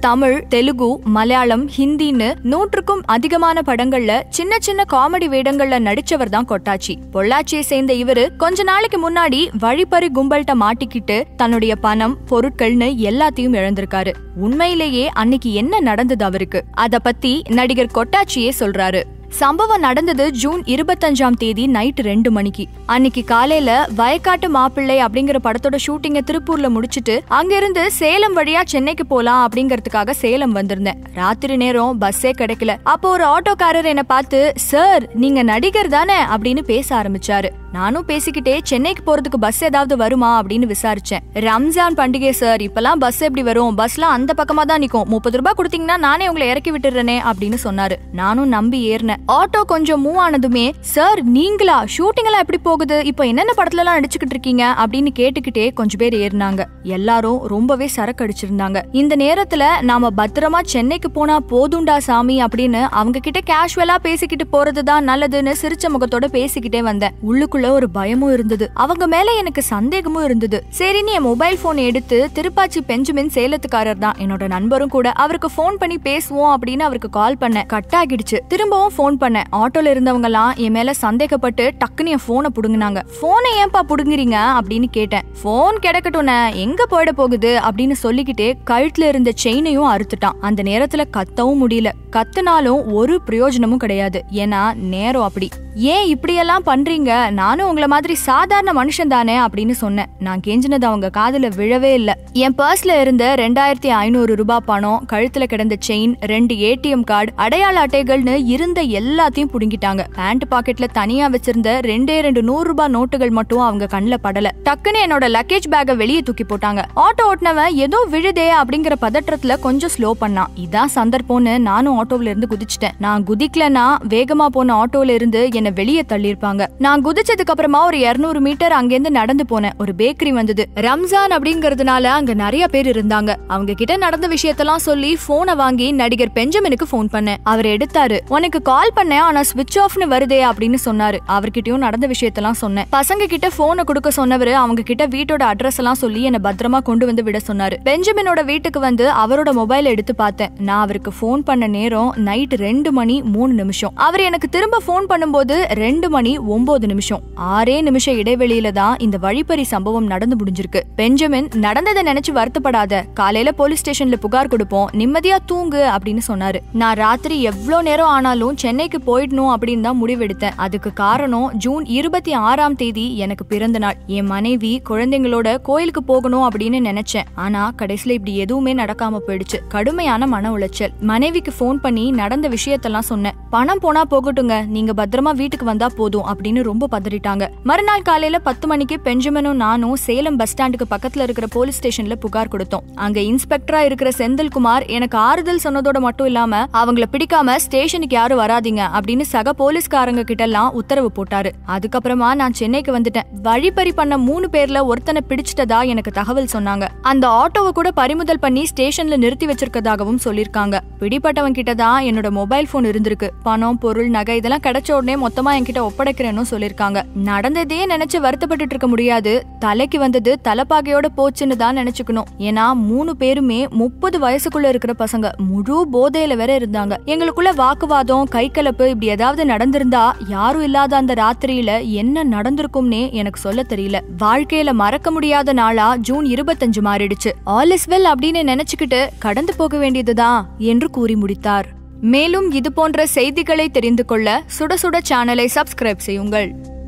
தமிழ் தெலுங்கு மலையாளம் ஹிந்தின்னு நூற்றுக்கும் அதிகமான படங்கள்ல சின்ன சின்ன காமெடி வேடங்கள்ல நடிச்சவர் தான் கொட்டாச்சி பொள்ளாச்சியை சேர்ந்த இவரு கொஞ்ச நாளைக்கு முன்னாடி வழிப்பறி கும்பல்கிட்ட மாட்டிக்கிட்டு தன்னுடைய பணம் பொருட்கள்னு எல்லாத்தையும் இழந்திருக்காரு உண்மையிலேயே அன்னைக்கு என்ன நடந்தது அவருக்கு அத பத்தி நடிகர் கொட்டாச்சியே சொல்றாரு சம்பவம் நடந்தது ஜூன் இருபத்தஞ்சாம் தேதி நைட் ரெண்டு மணிக்கு அன்னைக்கு காலையில வயக்காட்டு மாப்பிள்ளை அப்படிங்கிற படத்தோட ஷூட்டிங்க திருப்பூர்ல முடிச்சிட்டு அங்கிருந்து சேலம் வழியா சென்னைக்கு போலாம் அப்படிங்கறதுக்காக சேலம் வந்திருந்தேன் ராத்திரி நேரம் பஸ்ஸே கிடைக்கல அப்போ ஒரு ஆட்டோக்காரர் என்ன பார்த்து சார் நீங்க நடிகர் தானே அப்படின்னு பேச ஆரம்பிச்சாரு நானும் பேசிக்கிட்டே சென்னைக்கு போறதுக்கு பஸ் ஏதாவது வருமா அப்படின்னு விசாரிச்சேன் ரம்ஜான் பண்டிகை சார் இப்பெல்லாம் பஸ் எப்படி வரும் பஸ்லாம் அந்த பக்கமா தான் நிக்கும் முப்பது ரூபாய் கொடுத்தீங்கன்னா நானே உங்களை இறக்கி விட்டுறேனே அப்படின்னு சொன்னாரு நானும் நம்பி ஏறினேன் ஆட்டோ கொஞ்சம் மூவ் ஆனதுமே சார் நீங்களா ஷூட்டிங் எல்லாம் எப்படி போகுது இப்போ என்னென்ன படத்துல எல்லாம் நடிச்சுக்கிட்டு இருக்கீங்க அப்படின்னு கேட்டுக்கிட்டே கொஞ்சம் பேர் ஏறினாங்க எல்லாரும் ரொம்பவே சரக்கு அடிச்சிருந்தாங்க இந்த நேரத்துல நாம பத்திரமா சென்னைக்கு போனா போதுண்டா சாமி அப்படின்னு அவங்க கிட்ட கேஷுவலா பேசிக்கிட்டு போறதுதான் நல்லதுன்னு சிரிச்ச முகத்தோட பேசிக்கிட்டே வந்தேன் உள்ளுக்குள்ள ஒரு பயமும் இருந்தது அவங்க மேல எனக்கு சந்தேகமும் இருந்தது சரின்னு என் மொபைல் போன் எடுத்து திருப்பாச்சி பெஞ்சமின் சேலத்துக்காரர் தான் என்னோட நண்பரும் கூட அவருக்கு ஃபோன் பண்ணி பேசுவோம் அப்படின்னு அவருக்கு கால் பண்ணேன் கட் ஆகிடுச்சு திரும்பவும் ஃபோன் பண்ணேன் ஆட்டோல இருந்தவங்க எல்லாம் என் மேல சந்தேகப்பட்டு டக்குன்னு என் போனை புடுங்கினாங்க போனை ஏன்பா புடுங்குறீங்க அப்படின்னு கேட்டேன் போன் கிடைக்கட்டும்னே எங்க போயிட போகுது அப்படின்னு சொல்லிக்கிட்டே கழுத்துல இருந்த செயினையும் அறுத்துட்டான் அந்த நேரத்துல கத்தவும் முடியல கத்துனாலும் ஒரு பிரயோஜனமும் கிடையாது ஏன்னா நேரம் அப்படி ஏன் இப்படியெல்லாம் பண்றீங்க நானும் உங்கள மாதிரி சாதாரண மனுஷன் தானே அப்படின்னு சொன்னேன் நான் கெஞ்சினது அவங்க காதுல விழவே இல்ல என் பர்ஸ்ல இருந்த ரெண்டாயிரத்தி ஐநூறு ரூபாய் பணம் கழுத்துல கிடந்த செயின் ரெண்டு ஏடிஎம் கார்டு அடையாள அட்டைகள்னு இருந்த எல்லாத்தையும் புடுங்கிட்டாங்க பேண்ட் பாக்கெட்ல தனியா வச்சிருந்த ரெண்டே ரெண்டு நூறு ரூபாய் நோட்டுகள் மட்டும் அவங்க கண்ணுல படல டக்குன்னு என்னோட லக்கேஜ் பேக்கை வெளியே தூக்கி போட்டாங்க ஆட்டோ ஓட்டுனவன் ஏதோ விழுதே அப்படிங்கிற பதற்றத்துல கொஞ்சம் ஸ்லோ பண்ணான் இதான் சந்தர்ப்பம்னு நானும் ஆட்டோல இருந்து குதிச்சிட்டேன் நான் குதிக்கலனா வேகமா போன ஆட்டோல இருந்து என்ன வெளியே தள்ளியிருப்பாங்க நான் குதிச்சதுக்கு அப்புறமா ஒரு இருநூறு மீட்டர் அங்கிருந்து நடந்து போனேன் ஒரு பேக்கரி வந்தது ரம்ஜான் அப்படிங்கறதுனால அங்க நிறைய பேர் இருந்தாங்க அவங்க கிட்ட நடந்த விஷயத்தெல்லாம் சொல்லி போனை வாங்கி நடிகர் பெஞ்சமினுக்கு ஃபோன் பண்ணேன் அவர் எடுத்தாரு உனக்கு கால் பண்ணேன் ஆனா ஸ்விட்ச் ஆஃப்னு வருதே அப்படின்னு சொன்னாரு அவர்கிட்டயும் நடந்த விஷயத்தெல்லாம் சொன்னேன் பசங்க கிட்ட போனை கொடுக்க சொன்னவரு அவங்க கிட்ட வீட்டோட அட்ரஸ் எல்லாம் சொல்லி என்ன பத்திரமா கொண்டு வந்து விட சொன்னாரு பெஞ்சமினோட வீட்டுக்கு வந்து அவரோட மொபைல் எடுத்து பார்த்தேன் நான் அவருக்கு ஃபோன் பண்ண நேரம் நைட் ரெண்டு மணி மூணு நிமிஷம் அவர் எனக்கு திரும்ப ஃபோன் பண்ணும்போது ரெண்டு மணி ஒன்பது நிமிஷம் ஆறே நிமிஷ இடைவெளியில தான் இந்த வழிப்பறி சம்பவம் நடந்து முடிஞ்சிருக்கு பெஞ்சமின் நடந்ததை நினைச்சு வருத்தப்படாத காலையில போலீஸ் ஸ்டேஷன்ல புகார் கொடுப்போம் நிம்மதியா தூங்கு அப்படின்னு சொன்னாரு நான் ராத்திரி எவ்வளோ நேரம் ஆனாலும் சென்னைக்கு போயிடணும் அப்படின்னு தான் முடிவெடுத்தேன் அதுக்கு காரணம் ஜூன் இருபத்தி ஆறாம் தேதி எனக்கு பிறந்த நாள் என் மனைவி குழந்தைங்களோட கோயிலுக்கு போகணும் அப்படின்னு நினைச்சேன் ஆனா கடைசியில இப்படி எதுவுமே நடக்காம போயிடுச்சு கடுமையான மன உளைச்சல் மனைவிக்கு ஃபோன் பண்ணி நடந்த விஷயத்தெல்லாம் சொன்னேன் பணம் போனா போகட்டுங்க நீங்க பத்திரமா வீட்டுக்கு வந்தா போதும் அப்படின்னு ரொம்ப பதறிட்டாங்க மறுநாள் காலையில பத்து மணிக்கு பெஞ்சமினும் நானும் சேலம் பஸ் ஸ்டாண்டுக்கு பக்கத்துல இருக்கிற போலீஸ் ஸ்டேஷன்ல புகார் கொடுத்தோம் அங்க இன்ஸ்பெக்டரா இருக்கிற செந்தில்குமார் எனக்கு ஆறுதல் சொன்னதோட மட்டும் இல்லாம அவங்கள பிடிக்காம ஸ்டேஷனுக்கு யாரும் வராதீங்க அப்படின்னு சக போலீஸ்காரங்க கிட்ட எல்லாம் உத்தரவு போட்டாரு அதுக்கப்புறமா நான் சென்னைக்கு வந்துட்டேன் வழிப்பறி பண்ண மூணு பேர்ல ஒருத்தனை பிடிச்சிட்டதா எனக்கு தகவல் சொன்னாங்க அந்த ஆட்டோவை கூட பறிமுதல் பண்ணி ஸ்டேஷன்ல நிறுத்தி வச்சிருக்கதாகவும் சொல்லிருக்காங்க பிடிப்பட்டவன் கிட்ட தான் என்னோட மொபைல் போன் இருந்திருக்கு பணம் பொருள் நகை இதெல்லாம் கிடைச்ச உடனே மொத்தமா என்கிட்ட ஒப்படைக்கிறேன்னு சொல்லிருக்காங்க நடந்ததே நினைச்சு வருத்தப்பட்டு இருக்க முடியாது தலைக்கு வந்தது தலைப்பாகையோட போச்சுன்னு தான் நினைச்சுக்கணும் ஏன்னா மூணு பேருமே முப்பது வயசுக்குள்ள இருக்கிற பசங்க முழு போதையில வேற இருந்தாங்க எங்களுக்குள்ள வாக்குவாதம் கைகலப்பு இப்படி ஏதாவது நடந்திருந்தா யாரும் இல்லாத அந்த ராத்திரியில என்ன நடந்திருக்கும்னே எனக்கு சொல்ல தெரியல வாழ்க்கையில மறக்க முடியாத நாளா ஜூன் இருபத்தஞ்சு மாறிடுச்சு ஆல் இஸ் வெல் அப்படின்னு நினைச்சுக்கிட்டு கடந்து போக வேண்டியதுதான் என்று கூறி முடித்தார் மேலும் இது போன்ற செய்திகளை தெரிந்து கொள்ள சுட சுட சேனலை சப்ஸ்கிரைப் செய்யுங்கள்